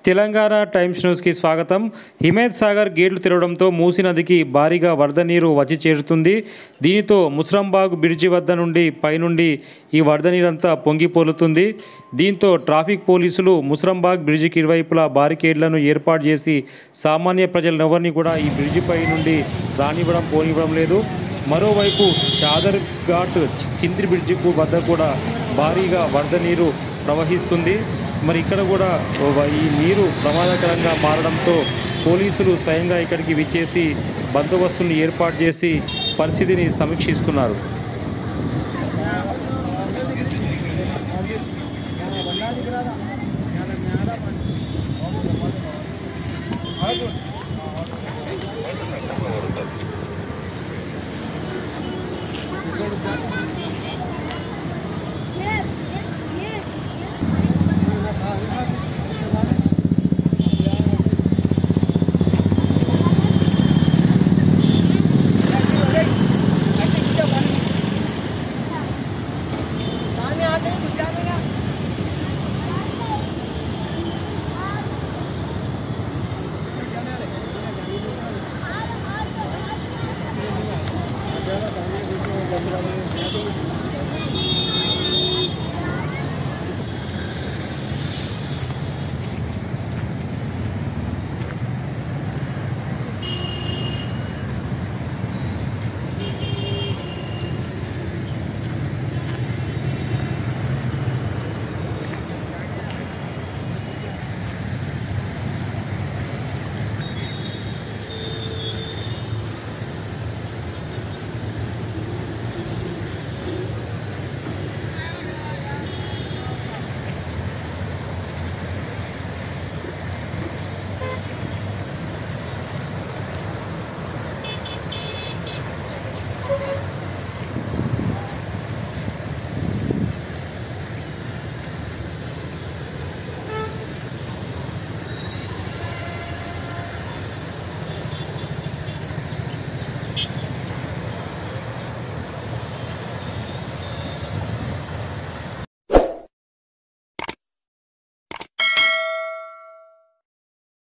Telangana times న్యూస్కి స్వాగతం హిమేద్ సాగర్ గేట్లు తెరవడంతో మూసీ నదికి భారీగా వరద నీరు వచ్చి చేరుతుంది దీనితో ముస్రంబాగ్ బ్రిడ్జి వద్ద నుండి పైనుండి ఈ వరద నీరంతా పొంగి పోలుతుంది దీంతో ట్రాఫిక్ పోలీసులు ముస్రంబాగ్ బ్రిడ్జికి ఇరువైపులా బారికేడ్లను ఏర్పాటు చేసి సామాన్య ప్రజలెవరిని కూడా ఈ బ్రిడ్జిపై నుండి రానివ్వడం పోనివ్వడం లేదు మరోవైపు చాదర్ ఘాట్ కింది బ్రిడ్జికు వద్ద కూడా భారీగా వరద నీరు ప్రవహిస్తుంది మరి ఇక్కడ కూడా ఓ- ఈ నీరు ప్రమాదకరంగా మారడంతో పోలీసులు స్వయంగా ఇక్కడికి విచ్చేసి బందోబస్తుని ఏర్పాటు చేసి పరిస్థితిని సమీక్షిస్తున్నారు